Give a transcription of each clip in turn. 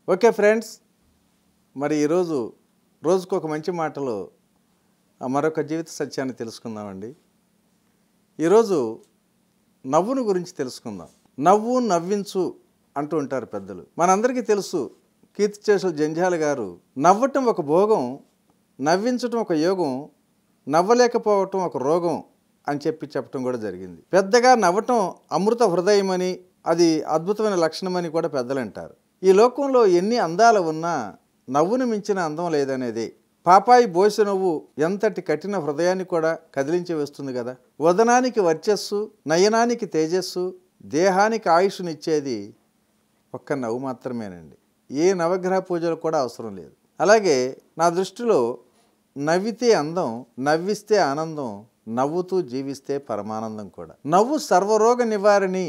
okay friends మరి ఈరోజు రోజుకు ఒక మంచి మాటలో ఆ మరొక జీవిత సత్యాన్ని తెలుసుకుందామండి ఈరోజు నవ్వును గురించి తెలుసుకుందాం నవ్వు నవ్వించు అంటూ ఉంటారు పెద్దలు మనందరికీ తెలుసు కీర్తిచేసులు జంజాల గారు నవ్వటం ఒక భోగం నవ్వించటం ఒక యోగం నవ్వలేకపోవటం ఒక రోగం అని చెప్పి చెప్పటం కూడా జరిగింది పెద్దగా నవ్వటం అమృత హృదయమని అది అద్భుతమైన లక్షణమని కూడా పెద్దలు అంటారు ఈ లోకంలో ఎన్ని అందాలు ఉన్నా నవ్వును మించిన అందం లేదనేది పాపాయి బోసి నవ్వు ఎంతటి కఠిన హృదయాన్ని కూడా కదిలించి వేస్తుంది కదా వదనానికి వర్చస్సు నయనానికి తేజస్సు దేహానికి ఆయుష్నిచ్చేది ఒక్క నవ్వు మాత్రమేనండి ఏ నవగ్రహ పూజలు కూడా అవసరం లేదు అలాగే నా దృష్టిలో నవ్వితే అందం నవ్విస్తే ఆనందం నవ్వుతూ జీవిస్తే పరమానందం కూడా నవ్వు సర్వరోగ నివారణి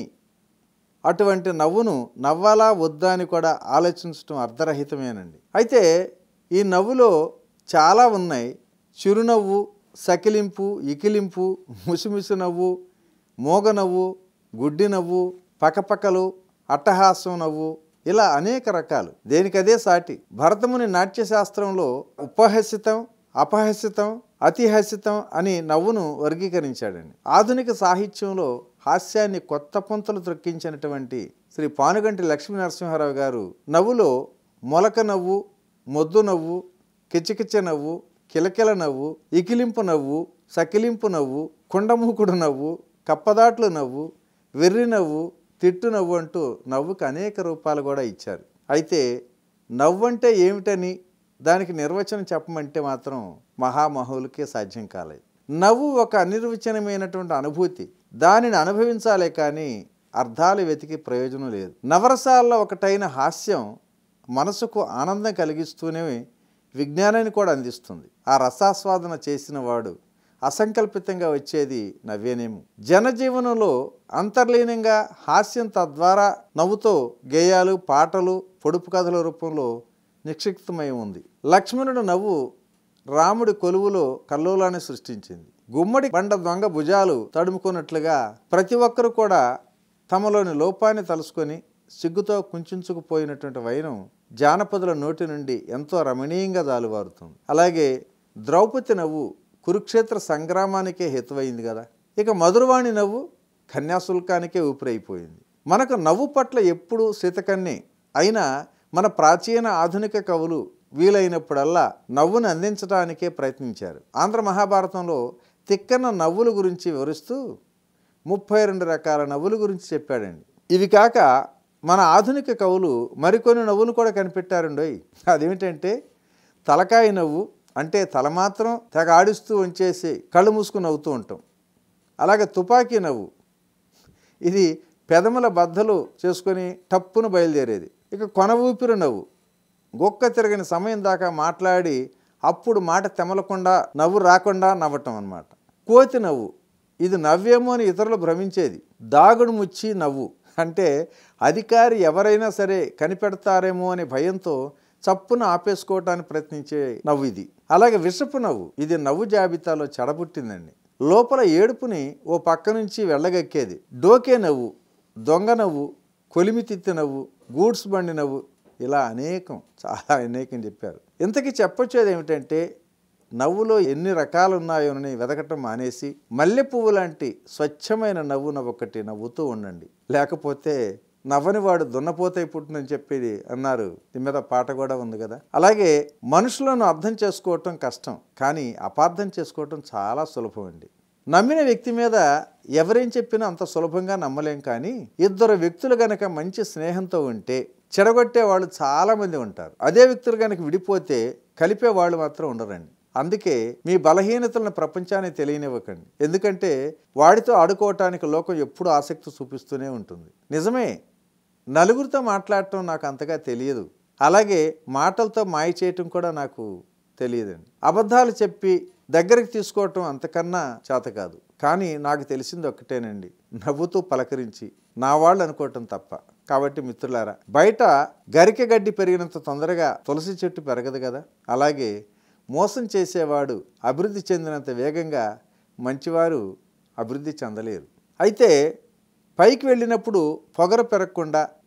అటువంటి నవ్వును నవ్వాలా వద్దా అని కూడా ఆలోచించడం అర్ధరహితమేనండి అయితే ఈ నవ్వులో చాలా ఉన్నాయి చిరునవ్వు సకిలింపు ఇకిలింపు ముసిముసి నవ్వు మోగ నవ్వు గుడ్డి నవ్వు పకపకలు అట్టహాసం నవ్వు ఇలా అనేక రకాలు దేనికదే సాటి భరతముని నాట్యశాస్త్రంలో ఉపహసితం అపహసితం అతిహసితం అని నవ్వును వర్గీకరించాడండి ఆధునిక సాహిత్యంలో హాస్యాన్ని కొత్త పొంతలు త్రొక్కించినటువంటి శ్రీ పానుగంటి లక్ష్మీ నరసింహారావు గారు నవ్వులో మొలక నవ్వు మొద్దు నవ్వు కిచకిచ నవ్వు కిలకిల నవ్వు ఇకిలింపు నవ్వు సకిలింపు నవ్వు కుండమూకుడు నవ్వు కప్పదాట్లు నవ్వు వెర్రి నవ్వు తిట్టు నవ్వు అంటూ నవ్వుకి అనేక రూపాలు కూడా ఇచ్చారు అయితే నవ్వు అంటే ఏమిటని దానికి నిర్వచనం చెప్పమంటే మాత్రం మహామహులకే సాధ్యం కాలేదు నవ్వు ఒక అనిర్వచనమైనటువంటి అనుభూతి దానిని అనుభవించాలే కానీ అర్థాలు వెతికి ప్రయోజనం లేదు నవరసాల్లో ఒకటైన హాస్యం మనసుకు ఆనందం కలిగిస్తూనే విజ్ఞానాన్ని కూడా అందిస్తుంది ఆ రసాస్వాదన చేసిన వాడు అసంకల్పితంగా వచ్చేది నవ్వేనేమో జనజీవనంలో అంతర్లీనంగా హాస్యం తద్వారా నవ్వుతో గేయాలు పాటలు పొడుపు కథల రూపంలో నిక్షిప్తమై ఉంది లక్ష్మణుడు నవ్వు రాముడి కొలువులో కల్లోలాన్ని సృష్టించింది గుమ్మడి బండ దొంగ భుజాలు తడుముకున్నట్లుగా ప్రతి ఒక్కరు కూడా తమలోని లోపాన్ని తలుసుకొని సిగ్గుతో కుంచుకుపోయినటువంటి వైనం జానపదుల నోటి నుండి ఎంతో రమణీయంగా జాలువారుతుంది అలాగే ద్రౌపది నవ్వు కురుక్షేత్ర సంగ్రామానికే హేతువైంది కదా ఇక మధురవాణి నవ్వు కన్యాశుల్కానికే ఊపిరైపోయింది మనకు నవ్వు పట్ల ఎప్పుడు శీతకన్నే అయినా మన ప్రాచీన ఆధునిక కవులు వీలైనప్పుడల్లా నవ్వును అందించడానికే ప్రయత్నించారు ఆంధ్ర మహాభారతంలో తిక్కన నవ్వుల గురించి వివరిస్తూ ముప్పై రెండు రకాల నవ్వుల గురించి చెప్పాడండి ఇవి కాక మన ఆధునిక కవులు మరికొన్ని నవ్వులు కూడా కనిపెట్టారండోయ్ అదేమిటంటే తలకాయ నవ్వు అంటే తల మాత్రం తెగ ఆడిస్తూ ఉంచేసి కళ్ళు మూసుకుని నవ్వుతూ ఉంటాం అలాగే తుపాకీ నవ్వు ఇది పెదముల బద్దలు చేసుకొని టప్పున బయలుదేరేది ఇక కొన ఊపిరి నవ్వు గొక్క తిరగని సమయం దాకా మాట్లాడి అప్పుడు మాట తెమలకుండా నవ్వు రాకుండా నవ్వటం అన్నమాట కోతి నవ్వు ఇది నవ్వేమో అని ఇతరులు భ్రమించేది దాగుడు ముచ్చి నవ్వు అంటే అధికారి ఎవరైనా సరే కనిపెడతారేమో అనే భయంతో చప్పున ఆపేసుకోవటానికి ప్రయత్నించే నవ్వు ఇది అలాగే విషపు నవ్వు ఇది నవ్వు జాబితాలో చెడబుట్టిందండి లోపల ఏడుపుని ఓ పక్క నుంచి వెళ్ళగక్కేది డోకే నవ్వు దొంగ నవ్వు కొలిమి తిత్తి నవ్వు గూడ్స్ బండి నవ్వు ఇలా అనేకం చాలా అనేకం చెప్పారు ఇంతకీ చెప్పొచ్చేది ఏమిటంటే నవ్వులో ఎన్ని రకాలు ఉన్నాయోనని వెతకటం మానేసి మల్లె పువ్వు లాంటి స్వచ్ఛమైన నవ్వు నవ్వొకటి నవ్వుతూ ఉండండి లేకపోతే నవ్వని వాడు దున్నపోతే పుట్టునని చెప్పేది అన్నారు దీని మీద పాట కూడా ఉంది కదా అలాగే మనుషులను అర్థం చేసుకోవటం కష్టం కానీ అపార్థం చేసుకోవటం చాలా సులభం అండి నమ్మిన వ్యక్తి మీద ఎవరేం చెప్పినా అంత సులభంగా నమ్మలేం కానీ ఇద్దరు వ్యక్తులు గనక మంచి స్నేహంతో ఉంటే చెడగొట్టే వాళ్ళు చాలామంది ఉంటారు అదే వ్యక్తులు కనుక విడిపోతే కలిపే వాళ్ళు మాత్రం ఉండరండి అందుకే మీ బలహీనతలను ప్రపంచానికి తెలియనివ్వకండి ఎందుకంటే వాడితో ఆడుకోవటానికి లోకం ఎప్పుడూ ఆసక్తి చూపిస్తూనే ఉంటుంది నిజమే నలుగురితో మాట్లాడటం నాకు అంతగా తెలియదు అలాగే మాటలతో మాయ చేయటం కూడా నాకు తెలియదండి అబద్ధాలు చెప్పి దగ్గరికి తీసుకోవటం అంతకన్నా చేత కాదు కానీ నాకు తెలిసింది ఒక్కటేనండి నవ్వుతూ పలకరించి నా వాళ్ళు అనుకోవటం తప్ప కాబట్టి మిత్రులారా బయట గరికె గడ్డి పెరిగినంత తొందరగా తులసి చెట్టు పెరగదు కదా అలాగే మోసం చేసేవాడు అభివృద్ధి చెందినంత వేగంగా మంచివారు అభివృద్ధి చెందలేరు అయితే పైకి వెళ్ళినప్పుడు పొగరు పెరగకుండా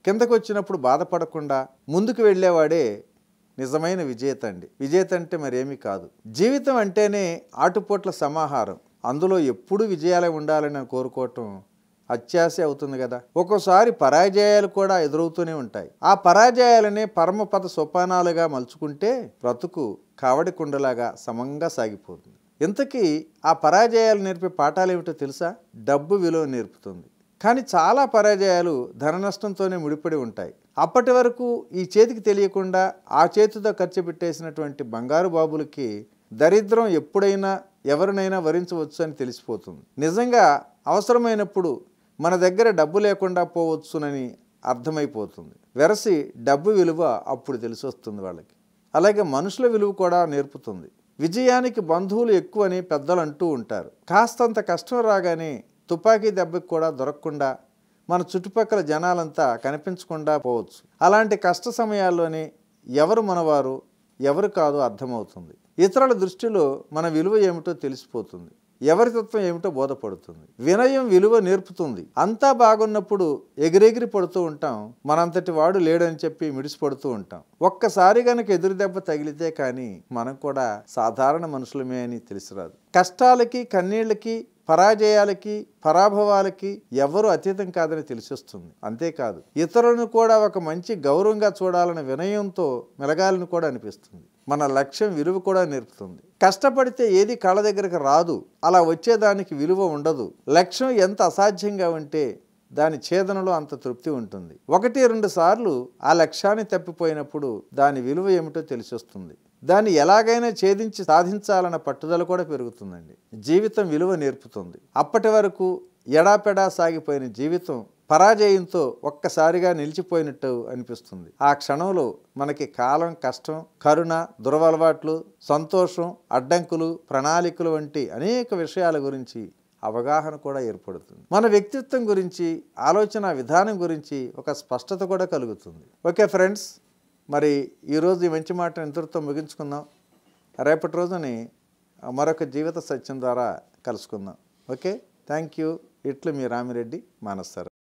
కిందకు వచ్చినప్పుడు బాధపడకుండా ముందుకు వెళ్ళేవాడే నిజమైన విజేత అండి విజేత అంటే మరేమీ కాదు జీవితం అంటేనే ఆటుపోట్ల సమాహారం అందులో ఎప్పుడూ విజయాలే ఉండాలని కోరుకోవటం అత్యాశ అవుతుంది కదా ఒక్కోసారి పరాజయాలు కూడా ఎదురవుతూనే ఉంటాయి ఆ పరాజయాలనే పరమపద సోపానాలుగా మలుచుకుంటే బ్రతుకు కావడి కుండలాగా సమంగా సాగిపోతుంది ఇంతకీ ఆ పరాజయాలు నేర్పే పాఠాలు ఏమిటో తెలుసా డబ్బు విలువ నేర్పుతుంది కానీ చాలా పరాజయాలు ధన నష్టంతోనే ముడిపడి ఉంటాయి అప్పటి వరకు ఈ చేతికి తెలియకుండా ఆ చేతితో ఖర్చు పెట్టేసినటువంటి బంగారు బాబులకి దరిద్రం ఎప్పుడైనా ఎవరినైనా వరించవచ్చు అని తెలిసిపోతుంది నిజంగా అవసరమైనప్పుడు మన దగ్గర డబ్బు లేకుండా పోవచ్చునని అర్థమైపోతుంది వెరసి డబ్బు విలువ అప్పుడు తెలిసి వస్తుంది వాళ్ళకి అలాగే మనుషుల విలువ కూడా నేర్పుతుంది విజయానికి బంధువులు ఎక్కువని పెద్దలు అంటూ ఉంటారు కాస్తంత కష్టం రాగానే తుపాకీ దెబ్బకి కూడా దొరకకుండా మన చుట్టుపక్కల జనాలంతా కనిపించకుండా పోవచ్చు అలాంటి కష్ట సమయాల్లోనే ఎవరు మనవారు ఎవరు కాదో అర్థమవుతుంది ఇతరుల దృష్టిలో మన విలువ ఏమిటో తెలిసిపోతుంది ఎవరి తత్వం ఏమిటో బోధపడుతుంది వినయం విలువ నేర్పుతుంది అంతా బాగున్నప్పుడు ఎగిరెగిరి పడుతూ ఉంటాం మనంతటి వాడు లేడని చెప్పి మిడిసిపడుతూ ఉంటాం ఒక్కసారి గనక ఎదురు దెబ్బ తగిలితే కానీ మనం కూడా సాధారణ మనుషులమే అని తెలిసిరాదు కష్టాలకి కన్నీళ్ళకి పరాజయాలకి పరాభవాలకి ఎవరు అతీతం కాదని తెలిసొస్తుంది అంతేకాదు ఇతరులను కూడా ఒక మంచి గౌరవంగా చూడాలనే వినయంతో మెలగాలని కూడా అనిపిస్తుంది మన లక్ష్యం విలువ కూడా నేర్పుతుంది కష్టపడితే ఏది కళ్ళ దగ్గరకు రాదు అలా వచ్చేదానికి విలువ ఉండదు లక్ష్యం ఎంత అసాధ్యంగా ఉంటే దాని ఛేదనలో అంత తృప్తి ఉంటుంది ఒకటి రెండు సార్లు ఆ లక్ష్యాన్ని తప్పిపోయినప్పుడు దాని విలువ ఏమిటో తెలిసొస్తుంది దాన్ని ఎలాగైనా ఛేదించి సాధించాలన్న పట్టుదల కూడా పెరుగుతుందండి జీవితం విలువ నేర్పుతుంది అప్పటి వరకు ఎడాపెడా సాగిపోయిన జీవితం పరాజయంతో ఒక్కసారిగా నిలిచిపోయినట్టు అనిపిస్తుంది ఆ క్షణంలో మనకి కాలం కష్టం కరుణ దురవలవాట్లు సంతోషం అడ్డంకులు ప్రణాళికలు వంటి అనేక విషయాల గురించి అవగాహన కూడా ఏర్పడుతుంది మన వ్యక్తిత్వం గురించి ఆలోచన విధానం గురించి ఒక స్పష్టత కూడా కలుగుతుంది ఓకే ఫ్రెండ్స్ మరి ఈరోజు ఈ మంచి మాట ఇంతటితో ముగించుకుందాం రేపటి రోజుని మరొక జీవిత సత్యం ద్వారా కలుసుకుందాం ఓకే థ్యాంక్ యూ ఇట్లు మీ రామిరెడ్డి మానస్తారు